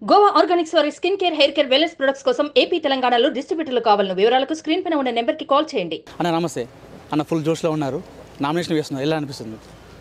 Goa organics వారి skin care hair care wellness products కోసం AP తెలంగాణలో డిస్ట్రిబ్యూటర్లు కావాలను వివరాలకు స్క్రీన్ పైన ఉన్న నెంబర్కి కాల్ చేయండి అన్న నమస్తే అన్న ఫుల్ జోష్లో ఉన్నారు నామినేషన్ వేస్తున్నారు ఎలా అనిపిస్తుంది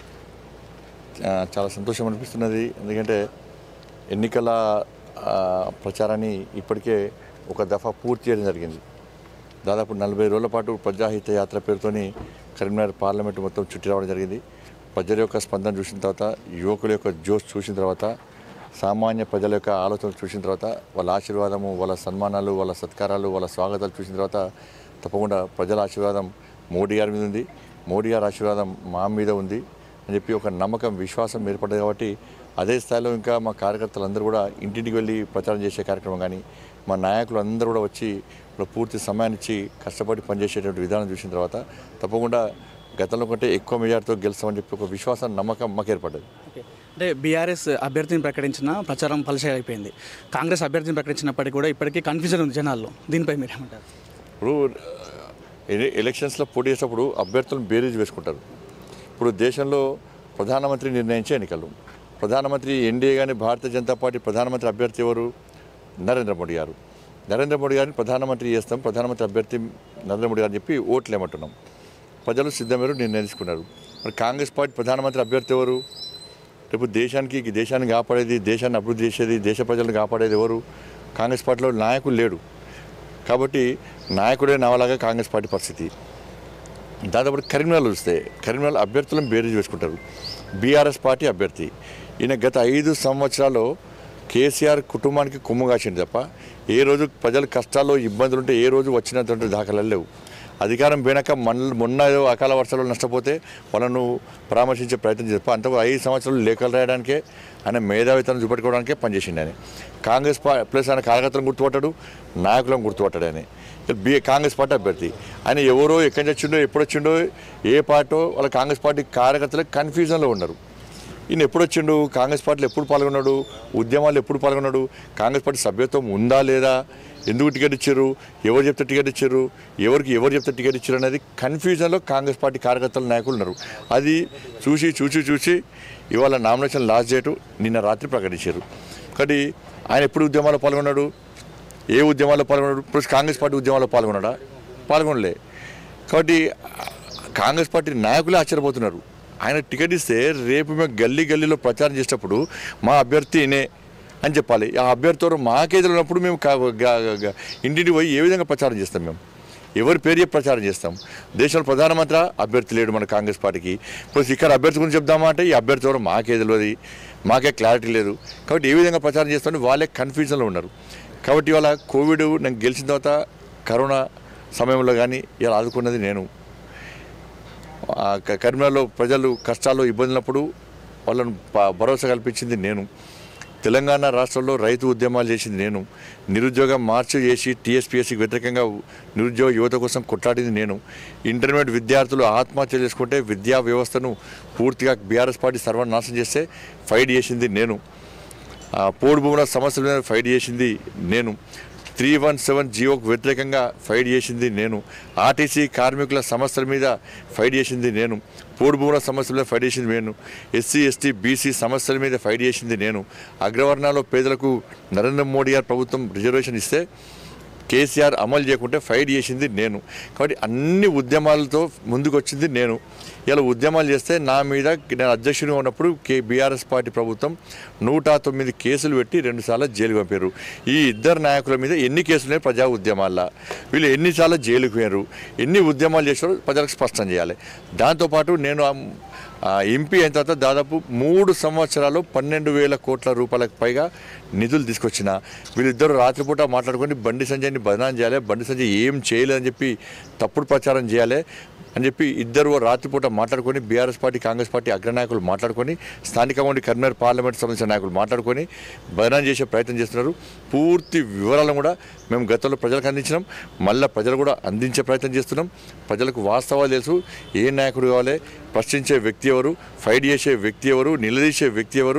ఆ, చాలా సంతోషం అనిపిస్తున్నది ఎందుకంటే ఎన్నికల ఆ, ప్రచారాన్ని ఇప్పటికే ఒక దఫా పూర్తి చేయడం జరిగింది దాదాపు నలభై రోజుల పాటు ప్రజాహిత యాత్ర పేరుతోని కరీంనగర్ పార్లమెంట్ మొత్తం చుట్టి రావడం జరిగింది ప్రజల యొక్క స్పందన చూసిన తర్వాత యువకుల యొక్క జోష్ చూసిన తర్వాత సామాన్య ప్రజల యొక్క ఆలోచన చూసిన తర్వాత వాళ్ళ ఆశీర్వాదము వాళ్ళ సన్మానాలు వాళ్ళ సత్కారాలు వాళ్ళ స్వాగతాలు చూసిన తర్వాత తప్పకుండా ప్రజల ఆశీర్వాదం మోడీ గారి మీద ఉంది మోడీ గారి ఆశీర్వాదం మా మీద ఉంది అని చెప్పి ఒక నమ్మకం విశ్వాసం ఏర్పడ్డది కాబట్టి అదే స్థాయిలో ఇంకా మా కార్యకర్తలు అందరూ కూడా ఇంటింటికి వెళ్ళి ప్రచారం చేసే కార్యక్రమం కానీ మా నాయకులు అందరూ కూడా వచ్చి ఇక్కడ పూర్తి సమయాన్ని ఇచ్చి కష్టపడి పనిచేసేటువంటి విధానం చూసిన తర్వాత తప్పకుండా గతంలో కంటే ఎక్కువ మెజార్టీతో గెలుస్తామని చెప్పి ఒక విశ్వాసం నమ్మకం మాకు ఏర్పడ్డది ఓకే అంటే బీఆర్ఎస్ అభ్యర్థిని ప్రకటించిన ప్రచారం ఫలిష అయిపోయింది కాంగ్రెస్ అభ్యర్థిని ప్రకటించినప్పటికీ కూడా ఇప్పటికీ కన్ఫ్యూజన్ ఉంది జనాల్లో దీనిపై మీరు ఏమంటారు ఇప్పుడు ఎ- ఎలక్షన్స్లో పోటీ చేసేటప్పుడు అభ్యర్థులను బేరీజ్ వేసుకుంటారు ఇప్పుడు దేశంలో ప్రధానమంత్రి నిర్ణయించే ఎన్నికలు ప్రధానమంత్రి ఎన్డీఏ కానీ భారతీయ జనతా పార్టీ ప్రధానమంత్రి అభ్యర్థి ఎవరు నరేంద్ర మోడీ గారు నరేంద్ర మోడీ గారిని ప్రధానమంత్రి చేస్తాం ప్రధానమంత్రి అభ్యర్థి నరేంద్ర మోడీ గారిని చెప్పి ఓట్లు ఏమంటున్నాం ప్రజలు సిద్ధమేరు నిర్ణయం తీసుకున్నారు మరి కాంగ్రెస్ పార్టీ ప్రధానమంత్రి అభ్యర్థి ఎవరు రేపు దేశానికి ఈ దేశాన్ని కాపాడేది దేశాన్ని అభివృద్ధి చేసేది దేశ ప్రజలను కాపాడేది ఎవరు కాంగ్రెస్ పార్టీలో నాయకులు లేడు కాబట్టి నాయకుడే నవలాగా కాంగ్రెస్ పార్టీ పరిస్థితి దాదాపు కరీంనగర్ చూస్తే కరీంనగర్ అభ్యర్థులను బేరీజ్ వేసుకుంటారు బీఆర్ఎస్ పార్టీ అభ్యర్థి ఈయన గత ఐదు సంవత్సరాలు కేసీఆర్ కుటుంబానికి కుమ్ము కాసింది తప్ప ఏ రోజు ప్రజల కష్టాల్లో ఇబ్బందులు ఉంటే ఏ రోజు వచ్చినటువంటి దాఖలాలు లేవు అధికారం పోయినాక మన మొన్న ఏదో అకాల వర్షాలు నష్టపోతే వాళ్ళను పరామర్శించే ప్రయత్నం చేస్తారు అంత ఐదు సంవత్సరాలు లేఖలు రాయడానికే ఆయన మేధావితనం చూపెట్టుకోవడానికే పనిచేసిండు ఆయన కాంగ్రెస్ పా ప్లస్ ఆయన కార్యకర్తలను గుర్తుపట్టాడు నాయకులను గుర్తుపట్టాడు ఆయన బి కాంగ్రెస్ పార్టీ అభ్యర్థి ఆయన ఎవరో ఎక్కడి నుంచి వచ్చిండో ఎప్పుడు వచ్చిండో ఏ పార్టో వాళ్ళ కాంగ్రెస్ పార్టీ కార్యకర్తలు కన్ఫ్యూజన్లో ఉన్నారు ఈయన ఎప్పుడు వచ్చిండు కాంగ్రెస్ పార్టీలో ఎప్పుడు పాల్గొన్నాడు ఉద్యమాలు ఎప్పుడు పాల్గొన్నాడు కాంగ్రెస్ పార్టీ సభ్యత్వం ఉందా లేదా ఎందుకు టికెట్ ఇచ్చారు ఎవరు చెప్తే టికెట్ ఇచ్చారు ఎవరికి ఎవరు చెప్తే టికెట్ ఇచ్చారు అనేది కన్ఫ్యూజన్లో కాంగ్రెస్ పార్టీ కార్యకర్తల నాయకులు ఉన్నారు అది చూసి చూసి చూసి ఇవాళ నామినేషన్ లాస్ట్ డేటు నిన్న రాత్రి ప్రకటించారు కాబట్టి ఆయన ఎప్పుడు ఉద్యమాల్లో పాల్గొన్నాడు ఏ ఉద్యమాల్లో పాల్గొన్నాడు ఇప్పుడు కాంగ్రెస్ పార్టీ ఉద్యమాల్లో పాల్గొన్నాడా పాల్గొనలే కాబట్టి కాంగ్రెస్ పార్టీ నాయకులే ఆశ్చర్యపోతున్నారు ఆయన టికెట్ ఇస్తే రేపు మేము గల్లీ గల్లీలో ప్రచారం చేసేటప్పుడు మా అభ్యర్థి ఈయనే అని చెప్పాలి ఆ అభ్యర్థి ఎవరు మాకేదులు ఉన్నప్పుడు మేము కా- గా- గా- ఇంటింటి పోయి ఏ విధంగా ప్రచారం చేస్తాం మేము ఎవరి పేరు చెప్పి ప్రచారం చేస్తాం దేశంలో ప్రధానమంత్రి అభ్యర్థి లేడు మన కాంగ్రెస్ పార్టీకి ఇప్పుడు ఇక్కడ అభ్యర్థి గురించి చెప్దామా అంటే ఈ అభ్యర్థి ఎవరు మాకే తెలియదు మాకే క్లారిటీ లేదు కాబట్టి ఏ విధంగా ప్రచారం చేస్తామని వాళ్ళే కన్ఫ్యూజన్లో ఉన్నారు కాబట్టి ఇవాళ కోవిడ్ నేను గెలిచిన తర్వాత కరోనా సమయంలో కానీ ఇలా ఆదుకున్నది నేను ఆ క- కరీంనగర్లో ప్రజలు కష్టాలు ఇబ్బందులప్పుడు వాళ్ళను ప- భరోసా కల్పించింది నేను తెలంగాణ రాష్ట్రంలో రైతు ఉద్యమాలు చేసింది నేను నిరుద్యోగం మార్చి చేసి టీఎస్పీఎస్సీకి వ్యతిరేకంగా నిరుద్యోగ యువత కోసం కొట్లాడింది నేను ఇంటర్మీడియట్ విద్యార్థులు ఆత్మహత్య చేసుకుంటే విద్యా వ్యవస్థను పూర్తిగా బీఆర్ఎస్ పార్టీ సర్వనాశనం చేస్తే ఫైట్ చేసింది నేను ఆ, పోడు భూముల సమస్యల మీద ఫైట్ చేసింది నేను త్రీ వన్ సెవెన్ జియోకు వ్యతిరేకంగా ఫైట్ చేసింది నేను ఆర్టీసీ కార్మికుల సమస్యల మీద ఫైట్ చేసింది నేను పోడు భూముల సమస్యల మీద ఫైట్ చేసింది నేను ఎస్సీ ఎస్టీ బీసీ సమస్యల మీద ఫైట్ చేసింది నేను అగ్రవర్ణాల్లో పేదలకు నరేంద్ర మోడీ గారు ప్రభుత్వం రిజర్వేషన్ ఇస్తే కేసీఆర్ అమలు చేయకుంటే ఫైట్ చేసింది నేను కాబట్టి అన్ని ఉద్యమాలతో ముందుకు వచ్చింది నేను ఇలా ఉద్యమాలు చేస్తే నా మీద నేను అధ్యక్షుడిగా ఉన్నప్పుడు కే బీఆర్ఎస్ పార్టీ ప్రభుత్వం నూట తొమ్మిది కేసులు పెట్టి రెండుసార్లు జైలుకు పంపారు ఈ ఇద్దరు నాయకుల మీద ఎన్ని కేసులు ఉన్నాయి ప్రజా ఉద్యమాల్లో వీళ్ళు ఎన్నిసార్లు జైలుకు పోయారు ఎన్ని ఉద్యమాలు చేశారో ప్రజలకు స్పష్టం చేయాలి దాంతోపాటు నేను ఆ- ఆ ఎంపీ అయిన తర్వాత దాదాపు మూడు సంవత్సరాలు పన్నెండు వేల కోట్ల రూపాయలకు పైగా నిధులు తీసుకొచ్చిన వీళ్ళిద్దరు రాత్రిపూట మాట్లాడుకొని బండి సంజయ్ని బదనాం చేయాలి బండి సంజయ్ ఏం చేయలేదని చెప్పి తప్పుడు ప్రచారం చేయాలి అని చెప్పి ఇద్దరు రాత్రిపూట మాట్లాడుకొని బీఆర్ఎస్ పార్టీ కాంగ్రెస్ పార్టీ అగ్రనాయకులు మాట్లాడుకొని స్థానికంగా ఉండి కరీంనగర్ పార్లమెంట్ సంబంధించిన నాయకులు మాట్లాడుకొని బదనాం చేసే ప్రయత్నం చేస్తున్నారు పూర్తి వివరాలను కూడా మేము గతంలో ప్రజలకు అందించినాం మళ్ళీ ప్రజలు కూడా అందించే ప్రయత్నం చేస్తున్నాం ప్రజలకు వాస్తవాలు తెలుసు ఏ నాయకుడు కావాలి ప్రశ్నించే వ్యక్తి ఎవరు ఫైట్ చేసే వ్యక్తి ఎవరు నిలదీసే వ్యక్తి ఎవరు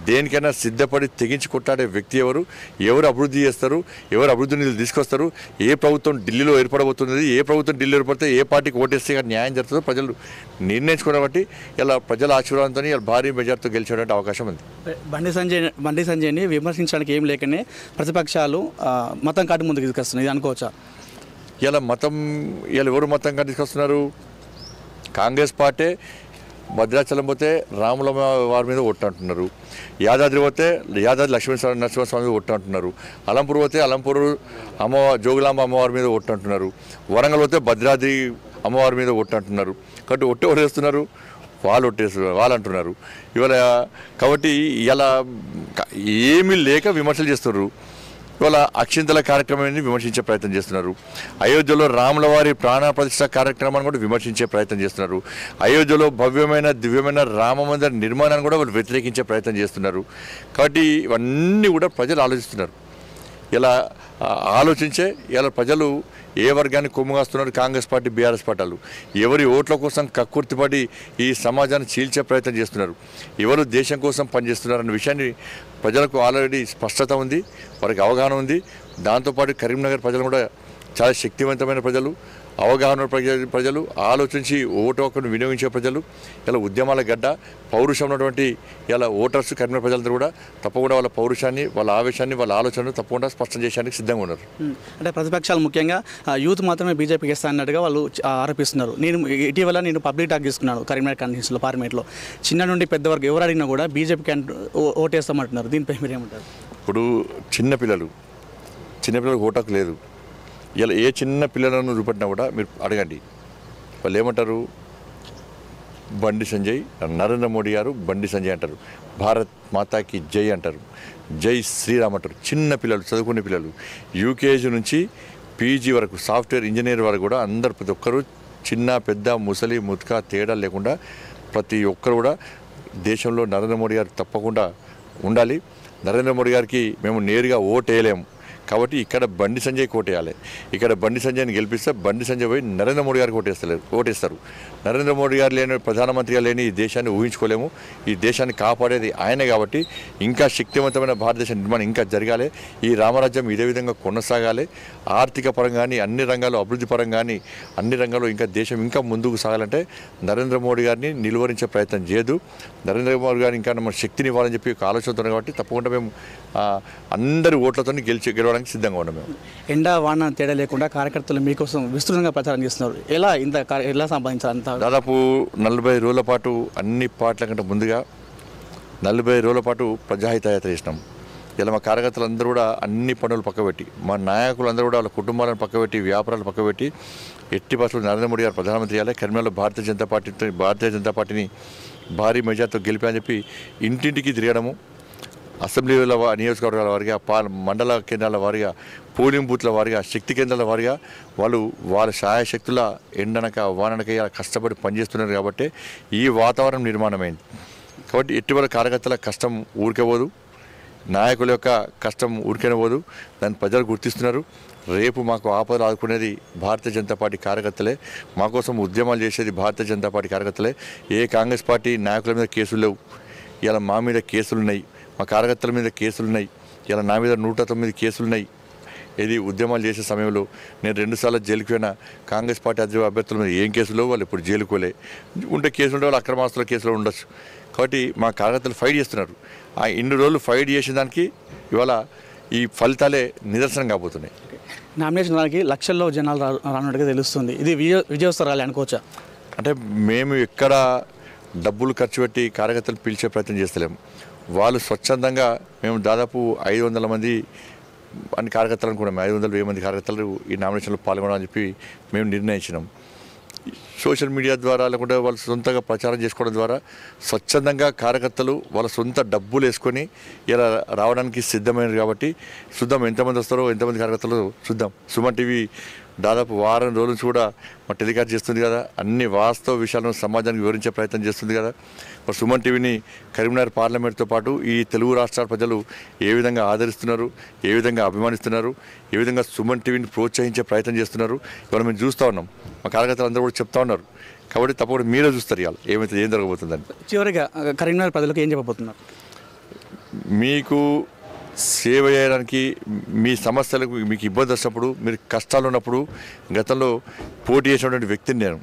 దేనికైనా సిద్ధపడి తెగించి కొట్టాడే వ్యక్తి ఎవరు ఎవరు అభివృద్ధి చేస్తారు ఎవరు అభివృద్ధి నిధులు తీసుకొస్తారు ఏ ప్రభుత్వం ఢిల్లీలో ఏర్పడబోతున్నది ఏ ప్రభుత్వం ఢిల్లీ ఏర్పడితే ఏ పార్టీకి ఓటేస్తే కానీ న్యాయం జరుగుతుందో ప్రజలు నిర్ణయించుకున్న బట్టి ఇలా ప్రజల ఆశీర్వాదంతో ఇలా భారీ మెజార్టీతో గెలిచేటువంటి అవకాశం ఉంది బండి సంజయ్ బండి సంజయ్ని విమర్శించడానికి ఏం లేకనే ప్రతిపక్షాలు ఆ, మతం కాటి ముందుకు తీసుకొస్తున్నాయి ఇది అనుకోవచ్చా ఇలా మతం ఇలా ఎవరు మతంగా తీసుకొస్తున్నారు కాంగ్రెస్ పార్టీ భద్రాచలం పోతే రాముల వారి మీద ఒట్టు అంటున్నారు యాదాద్రి పోతే యాదాద్రి లక్ష్మీ స్వామి- నరసింహస్వామి మీద ఒట్టు అంటున్నారు అలంపూర్ పోతే అలంపూర్ అమ్మ జోగులాంబ అమ్మవారి మీద ఒట్టు అంటున్నారు వరంగల్ పోతే భద్రాద్రి అమ్మవారి మీద ఒట్టు అంటున్నారు కాబట్టి ఒట్టు ఎవరు వేస్తున్నారు వాళ్ళు ఒట్టేస్తున్నారు వాళ్ళు అంటున్నారు ఇవాళ కాబట్టి ఇలా ఏమీ లేక విమర్శలు చేస్తున్నారు ఇవాళ అక్షింతల కార్యక్రమాన్ని విమర్శించే ప్రయత్నం చేస్తున్నారు అయోధ్యలో రాముల వారి ప్రాణ ప్రతిష్ట కార్యక్రమాన్ని కూడా విమర్శించే ప్రయత్నం చేస్తున్నారు అయోధ్యలో భవ్యమైన దివ్యమైన రామ మందిర నిర్మాణాన్ని కూడా వాళ్ళు వ్యతిరేకించే ప్రయత్నం చేస్తున్నారు కాబట్టి ఇవన్నీ కూడా ప్రజలు ఆలోచిస్తున్నారు ఇలా ఆ, ఆలోచించే ఇలా ప్రజలు ఏ వర్గాన్ని కొమ్ముగాస్తున్నారు కాంగ్రెస్ పార్టీ బీఆర్ఎస్ పార్టీలు ఎవరి ఓట్ల కోసం కక్కుర్తిపడి ఈ సమాజాన్ని చీల్చే ప్రయత్నం చేస్తున్నారు ఎవరు దేశం కోసం పనిచేస్తున్నారు అన్న విషయాన్ని ప్రజలకు ఆల్రెడీ స్పష్టత ఉంది వారికి అవగాహన ఉంది దాంతోపాటు కరీంనగర్ ప్రజలు కూడా చాలా శక్తివంతమైన ప్రజలు అవగాహన ప్రజ- ప్రజలు ఆలోచించి ఓటు హక్కును వినియోగించే ప్రజలు ఇలా ఉద్యమాల గడ్డ పౌరుషం ఉన్నటువంటి ఇలా ఓటర్స్ కరీంనగర్ ప్రజలందరూ కూడా తప్పకుండా వాళ్ళ పౌరుషాన్ని వాళ్ళ ఆవేశాన్ని వాళ్ళ ఆలోచనను తప్పకుండా స్పష్టం చేయడానికి సిద్ధంగా ఉన్నారు ఉమ్, అంటే ప్రతిపక్షాలు ముఖ్యంగా ఆ, యూత్ మాత్రమే బీజేపీకి ఇస్తా అన్నట్టుగా వాళ్ళు చ- ఆరోపిస్తున్నారు నేను ఇటీవల నేను పబ్లిక్ టాక్ తీసుకున్నాను కరీంనగర్ కన్వెన్షన్లో పార్లమెంట్లో చిన్న నుండి పెద్ద వరకు ఎవరు అడిగినా కూడా బీజేపీకి అంటూ ఓ- ఓటేస్తామంటున్నారు దీనిపై మీరు ఏమంటారు ఇప్పుడు చిన్నపిల్లలు చిన్నపిల్లలకు ఓటకు లేదు ఇలా ఏ చిన్న పిల్లలను చూపెట్టినా కూడా మీరు అడగండి వాళ్ళు ఏమంటారు బండి సంజయ్ నరేంద్ర మోడీ గారు బండి సంజయ్ అంటారు భారత్ మాతాకి జై అంటారు జై శ్రీరామ్ అంటారు చిన్న పిల్లలు చదువుకునే పిల్లలు యూకేజీ నుంచి పీజీ వరకు సాఫ్ట్వేర్ ఇంజనీర్ వరకు కూడా అందరు ప్రతి ఒక్కరు చిన్న పెద్ద ముసలి ముత్క తేడా లేకుండా ప్రతి ఒక్కరు కూడా దేశంలో నరేంద్ర మోడీ గారు తప్పకుండా ఉండాలి నరేంద్ర మోడీ గారికి మేము నేరుగా ఓటు వేయలేము కాబట్టి ఇక్కడ బండి సంజయ్ ఓటేయాలి ఇక్కడ బండి సంజయ్ని గెలిపిస్తే బండి సంజయ్ పోయి నరేంద్ర మోడీ గారికి ఓటేస్తలేరు ఓటేస్తారు నరేంద్ర మోడీ గారు లేని ప్రధానమంత్రిగా లేని ఈ దేశాన్ని ఊహించుకోలేము ఈ దేశాన్ని కాపాడేది ఆయనే కాబట్టి ఇంకా శక్తివంతమైన భారతదేశ నిర్మాణం ఇంకా జరగాలి ఈ రామరాజ్యం ఇదే విధంగా కొనసాగాలి ఆర్థిక పరంగా కానీ అన్ని రంగాల్లో అభివృద్ధి పరంగా కానీ అన్ని రంగాల్లో ఇంకా దేశం ఇంకా ముందుకు సాగాలంటే నరేంద్ర మోడీ గారిని నిలువరించే ప్రయత్నం చేయదు నరేంద్ర మోడీ గారు ఇంకా మన శక్తిని ఇవ్వాలని చెప్పి ఒక ఆలోచనతో కాబట్టి తప్పకుండా మేము ఆ, అందరి ఓట్లతో గెలిచి గెలవడానికి సిద్ధంగా ఉన్నాం మేము ఎండా వాన తేడా లేకుండా కార్యకర్తలు మీకోసం విస్తృతంగా ప్రచారం చేస్తున్నారు ఎలా ఇంత కా- ఎలా సంపాదించాలి అంత దాదాపు నలభై రోజుల పాటు అన్ని పార్టీల కంటే ముందుగా నలభై రోజుల పాటు ప్రజాహిత యాత్ర చేసినాం ఇలా మా కార్యకర్తలందరూ కూడా అన్ని పనులు పక్కబెట్టి మా నాయకులందరూ కూడా వాళ్ళ కుటుంబాలను పక్కబెట్టి వ్యాపారాలు పక్కబెట్టి ఎట్టి బస్సులు నరేంద్ర మోడీ గారు ప్రధానమంత్రి అయ్యాలి కరీంనగర్లో భారతీయ జనతా పార్టీ భారతీయ జనతా పార్టీని భారీ మెజార్టీతో గెలిపా అని చెప్పి ఇంటింటికి తిరగడము అసెంబ్లీల వా- నియోజకవర్గాల వారిగా పాల మండల కేంద్రాల వారిగా పోలింగ్ బూత్ల వారిగా శక్తి కేంద్రాల వారిగా వాళ్ళు వాళ్ళ శాయశక్తుల ఎండనక వాననక ఇలా కష్టపడి పనిచేస్తున్నారు కాబట్టి ఈ వాతావరణం నిర్మాణమైంది కాబట్టి ఎటువంటి కార్యకర్తల కష్టం ఊరికపోదు నాయకుల యొక్క కష్టం ఊరికనే పోదు దాన్ని ప్రజలు గుర్తిస్తున్నారు రేపు మాకు ఆపదలు ఆదుకునేది భారతీయ జనతా పార్టీ కార్యకర్తలే మా కోసం ఉద్యమాలు చేసేది భారతీయ జనతా పార్టీ కార్యకర్తలే ఏ కాంగ్రెస్ పార్టీ నాయకుల మీద కేసులు లేవు ఇలా మా మీద కేసులు ఉన్నాయి మా కార్యకర్తల మీద కేసులు ఉన్నాయి ఇలా నా మీద నూట తొమ్మిది కేసులు ఉన్నాయి ఇది ఉద్యమాలు చేసే సమయంలో నేను రెండుసార్లు జైలుకి పోయిన కాంగ్రెస్ పార్టీ అధ్యక్ష అభ్యర్థుల మీద ఏం కేసులో వాళ్ళు ఇప్పుడు జైలుకు పోలే ఉంటే కేసులు ఉంటే వాళ్ళు అక్రమాస్తుల కేసులో ఉండొచ్చు కాబట్టి మా కార్యకర్తలు ఫైట్ చేస్తున్నారు ఆ ఇన్ని రోజులు ఫైట్ చేసిన దానికి ఇవాళ ఈ ఫలితాలే నిదర్శనం కాబోతున్నాయి నామినేషన్ వాళ్ళకి లక్షల్లో జనాలు రా రానున్నట్టుగా తెలుస్తుంది ఇది విజయ విజయోత్సవ ర్యాలీ అనుకోవచ్చా అంటే మేము ఎక్కడ డబ్బులు ఖర్చు పెట్టి కార్యకర్తలు పిలిచే ప్రయత్నం చేస్తలేము వాళ్ళు స్వచ్ఛందంగా మేము దాదాపు ఐదు వందల మంది అన్ని కార్యకర్తలు అనుకున్నాం ఐదు వందల వెయ్యి మంది కార్యకర్తలు ఈ నామినేషన్లో పాల్గొనాలని చెప్పి మేము నిర్ణయించినాం సోషల్ మీడియా ద్వారా లేకుంటే వాళ్ళు సొంతంగా ప్రచారం చేసుకోవడం ద్వారా స్వచ్ఛందంగా కార్యకర్తలు వాళ్ళ సొంత డబ్బులు వేసుకొని ఇలా రావడానికి సిద్ధమైనది కాబట్టి చూద్దాం ఎంతమంది వస్తారో ఎంతమంది కార్యకర్తలు చూద్దాం సుమన్ టీవీ దాదాపు వారం రోజుల నుంచి కూడా మా టెలికాస్ట్ చేస్తుంది కదా అన్ని వాస్తవ విషయాలను సమాజానికి వివరించే ప్రయత్నం చేస్తుంది కదా మరి సుమన్ టీవీని కరీంనగర్ పార్లమెంట్తో పాటు ఈ తెలుగు రాష్ట్రాల ప్రజలు ఏ విధంగా ఆదరిస్తున్నారు ఏ విధంగా అభిమానిస్తున్నారు ఏ విధంగా సుమన్ టీవీని ప్రోత్సహించే ప్రయత్నం చేస్తున్నారు ఇవాళ మేము చూస్తూ ఉన్నాం మా కార్యకర్తలు అందరూ కూడా చెప్తా ఉన్నారు కాబట్టి తప్పకుండా మీరే చూస్తారు ఇవాళ ఏమైతే ఏం జరగబోతుందని చివరిగా ఆ, కరీంనగర్ ప్రజలకు ఏం చెప్పబోతున్నారు మీకు సేవ చేయడానికి మీ సమస్యలకు మీకు ఇబ్బంది వచ్చినప్పుడు మీరు కష్టాలు ఉన్నప్పుడు గతంలో పోటీ చేసినటువంటి వ్యక్తిని నేను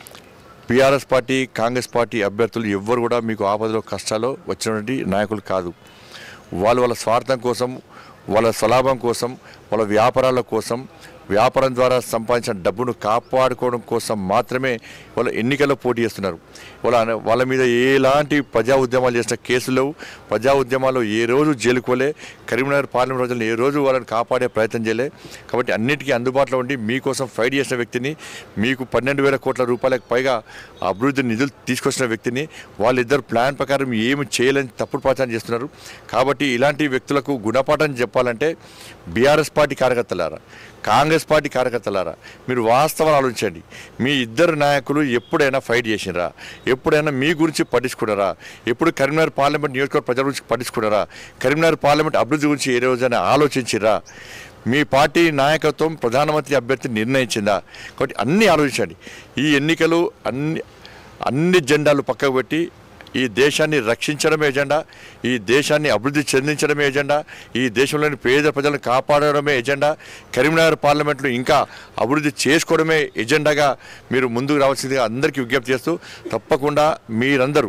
బీఆర్ఎస్ పార్టీ కాంగ్రెస్ పార్టీ అభ్యర్థులు ఎవ్వరు కూడా మీకు ఆపదలో కష్టాల్లో వచ్చినటువంటి నాయకులు కాదు వాళ్ళు వాళ్ళ స్వార్థం కోసం వాళ్ళ స్వలాభం కోసం వాళ్ళ వ్యాపారాల కోసం వ్యాపారం ద్వారా సంపాదించిన డబ్బును కాపాడుకోవడం కోసం మాత్రమే వాళ్ళు ఎన్నికల్లో పోటీ చేస్తున్నారు వాళ్ళ వాళ్ళ మీద ఎలాంటి ప్రజా ఉద్యమాలు చేసిన కేసులు లేవు ప్రజా ఉద్యమాల్లో ఏ రోజు జైలుకోలే కరీంనగర్ పార్లమెంట్ రోజుల్లో ఏ రోజు వాళ్ళని కాపాడే ప్రయత్నం చేయలే కాబట్టి అన్నిటికీ అందుబాటులో ఉండి మీకోసం ఫైట్ చేసిన వ్యక్తిని మీకు పన్నెండు వేల కోట్ల రూపాయలకు పైగా అభివృద్ధి నిధులు తీసుకొచ్చిన వ్యక్తిని వాళ్ళిద్దరు ప్లాన్ ప్రకారం ఏమి చేయలేని తప్పుడు ప్రచారం చేస్తున్నారు కాబట్టి ఇలాంటి వ్యక్తులకు గుణపాఠం చెప్పాలంటే బీఆర్ఎస్ పార్టీ కార్యకర్తలారా కాంగ్రెస్ పార్టీ కార్యకర్తలారా మీరు వాస్తవాలు ఆలోచించండి మీ ఇద్దరు నాయకులు ఎప్పుడైనా ఫైట్ చేసినరా ఎప్పుడైనా మీ గురించి పట్టించుకున్నారా ఎప్పుడు కరీంనగర్ పార్లమెంట్ నియోజకవర్గ ప్రజల గురించి పట్టించుకున్నారా కరీంనగర్ పార్లమెంట్ అభివృద్ధి గురించి ఏ రోజైనా ఆలోచించిరా మీ పార్టీ నాయకత్వం ప్రధానమంత్రి అభ్యర్థి నిర్ణయించిందా కాబట్టి అన్నీ ఆలోచించండి ఈ ఎన్నికలు అన్ని అన్ని జెండాలు పక్కకు పెట్టి ఈ దేశాన్ని రక్షించడమే ఎజెండా ఈ దేశాన్ని అభివృద్ధి చెందించడమే ఎజెండా ఈ దేశంలోని పేద ప్రజలను కాపాడడమే ఎజెండా కరీంనగర్ పార్లమెంట్లో ఇంకా అభివృద్ధి చేసుకోవడమే ఎజెండాగా మీరు ముందుకు రావాల్సిందిగా అందరికీ విజ్ఞప్తి చేస్తూ తప్పకుండా మీరందరూ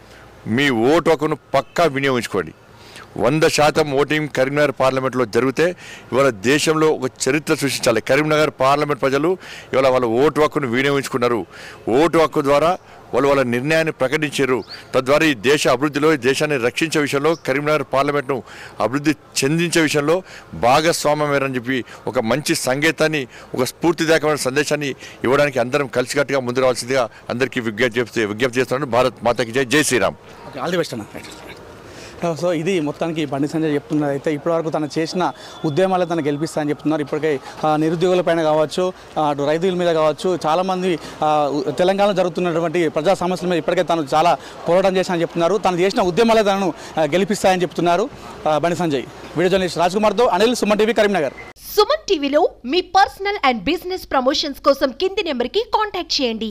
మీ ఓటు హక్కును పక్కా వినియోగించుకోండి వంద శాతం ఓటింగ్ కరీంనగర్ పార్లమెంట్లో జరిగితే ఇవాళ దేశంలో ఒక చరిత్ర సృష్టించాలి కరీంనగర్ పార్లమెంట్ ప్రజలు ఇవాళ వాళ్ళ ఓటు హక్కును వినియోగించుకున్నారు ఓటు హక్కు ద్వారా వాళ్ళు వాళ్ళ నిర్ణయాన్ని ప్రకటించారు తద్వారా ఈ దేశ అభివృద్ధిలో ఈ దేశాన్ని రక్షించే విషయంలో కరీంనగర్ పార్లమెంట్ను అభివృద్ధి చెందించే విషయంలో భాగస్వామ్యమేరని చెప్పి ఒక మంచి సంకేతాన్ని ఒక స్ఫూర్తిదాయకమైన సందేశాన్ని ఇవ్వడానికి అందరం కలిసికట్టుగా ముందు రావాల్సిందిగా అందరికీ విజ్ఞప్తి చేస్తూ విజ్ఞప్తి చేస్తున్నాను భారత్ మాతకి జై జై Shriram okay all the best అన్న రైట్. సో ఇది మొత్తానికి బండి సంజయ్ చెప్తున్నది అయితే ఇప్పటివరకు తను చేసిన ఉద్యమాలే తను గెలిపిస్తానని చెప్తున్నారు ఇప్పటికే ఆ, నిరుద్యోగులపైన కావచ్చు ఆ, అటు రైతుల మీద కావచ్చు చాలామంది ఆ, ఉ- తెలంగాణలో జరుగుతున్నటువంటి ప్రజా సమస్యల మీద ఇప్పటికే తను చాలా పోరాటం చేశానని చెప్తున్నారు తను చేసిన ఉద్యమాలే తనను ఆ, గెలిపిస్తాయని చెప్తున్నారు ఆ, బండి సంజయ్ వీడియో జర్నలిస్ట్ రాజ్ కుమార్తో అనిల్ సుమన్ టీవీ కరీంనగర్ సుమన్ టీవీలో మీ పర్సనల్ అండ్ బిజినెస్ ప్రమోషన్స్ కోసం కింది నెంబర్కి కాంటాక్ట్ చేయండి